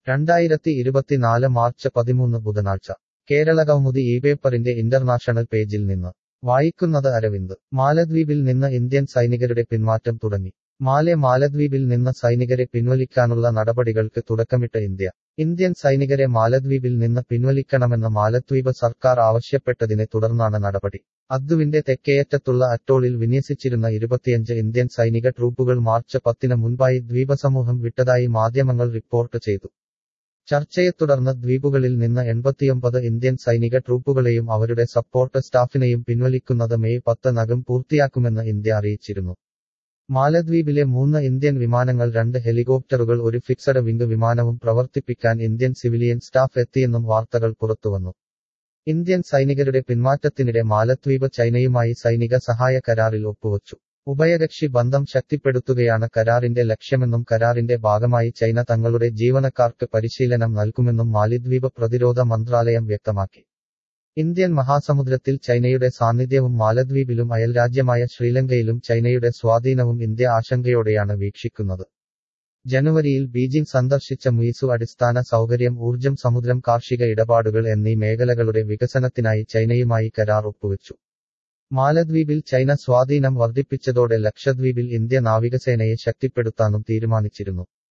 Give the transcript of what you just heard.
രണ്ടായിരത്തി ഇരുപത്തിനാല് മാർച്ച് പതിമൂന്ന് ബുധനാഴ്ച കേരള കൗമുദി ഈ പേപ്പറിന്റെ ഇന്റർനാഷണൽ പേജിൽ നിന്ന് വായിക്കുന്നത് അരവിന്ദ് മാലദ്വീപിൽ നിന്ന് ഇന്ത്യൻ സൈനികരുടെ പിന്മാറ്റം തുടങ്ങി മാലെ മാലദ്വീപിൽ നിന്ന് സൈനികരെ പിൻവലിക്കാനുള്ള നടപടികൾക്ക് തുടക്കമിട്ട ഇന്ത്യ ഇന്ത്യൻ സൈനികരെ മാലദ്വീപിൽ നിന്ന് പിൻവലിക്കണമെന്ന് മാലദ്വീപ് സർക്കാർ ആവശ്യപ്പെട്ടതിനെ തുടർന്നാണ് നടപടി അദ്ദുവിന്റെ തെക്കേയറ്റത്തുള്ള അറ്റോളിൽ വിന്യസിച്ചിരുന്ന ഇരുപത്തിയഞ്ച് ഇന്ത്യൻ സൈനിക ട്രൂപ്പുകൾ മാർച്ച് പത്തിന് മുൻപായി ദ്വീപസമൂഹം വിട്ടതായി മാധ്യമങ്ങൾ റിപ്പോർട്ട് ചെയ്തു ചർച്ചയെ തുടർന്ന് ദ്വീപുകളിൽ നിന്ന് എൺപത്തിയൊമ്പത് ഇന്ത്യൻ സൈനിക ട്രൂപ്പുകളെയും അവരുടെ സപ്പോർട്ട് സ്റ്റാഫിനെയും പിൻവലിക്കുന്നത് മെയ് പത്തിനകം പൂർത്തിയാക്കുമെന്ന് ഇന്ത്യ അറിയിച്ചിരുന്നു മാലദ്വീപിലെ മൂന്ന് ഇന്ത്യൻ വിമാനങ്ങൾ രണ്ട് ഹെലികോപ്റ്ററുകൾ ഒരു ഫിക്സഡ് വിംഗ് വിമാനവും പ്രവർത്തിപ്പിക്കാൻ ഇന്ത്യൻ സിവിലിയൻ സ്റ്റാഫ് എത്തിയെന്നും വാർത്തകൾ പുറത്തുവന്നു ഇന്ത്യൻ സൈനികരുടെ പിന്മാറ്റത്തിനിടെ മാലദ്വീപ് ചൈനയുമായി സൈനിക സഹായ കരാറിൽ ഒപ്പുവച്ചു ഉഭയകക്ഷി ബന്ധം ശക്തിപ്പെടുത്തുകയാണ് കരാറിന്റെ ലക്ഷ്യമെന്നും കരാറിന്റെ ഭാഗമായി ചൈന തങ്ങളുടെ ജീവനക്കാർക്ക് പരിശീലനം നൽകുമെന്നും മാലിദ്വീപ് പ്രതിരോധ മന്ത്രാലയം വ്യക്തമാക്കി ഇന്ത്യൻ മഹാസമുദ്രത്തിൽ ചൈനയുടെ സാന്നിധ്യവും മാലദ്വീപിലും അയൽരാജ്യമായ ശ്രീലങ്കയിലും ചൈനയുടെ സ്വാധീനവും ഇന്ത്യ ആശങ്കയോടെയാണ് വീക്ഷിക്കുന്നത് ജനുവരിയിൽ ബീജിംഗ് സന്ദർശിച്ച മുയിസു അടിസ്ഥാന സൗകര്യം ഊർജം സമുദ്രം കാർഷിക ഇടപാടുകൾ എന്നീ മേഖലകളുടെ വികസനത്തിനായി ചൈനയുമായി കരാർ ഒപ്പുവെച്ചു മാലദ്വീപിൽ ചൈന സ്വാധീനം വർദ്ധിപ്പിച്ചതോടെ ലക്ഷദ്വീപിൽ ഇന്ത്യ നാവികസേനയെ ശക്തിപ്പെടുത്താനും തീരുമാനിച്ചിരുന്നു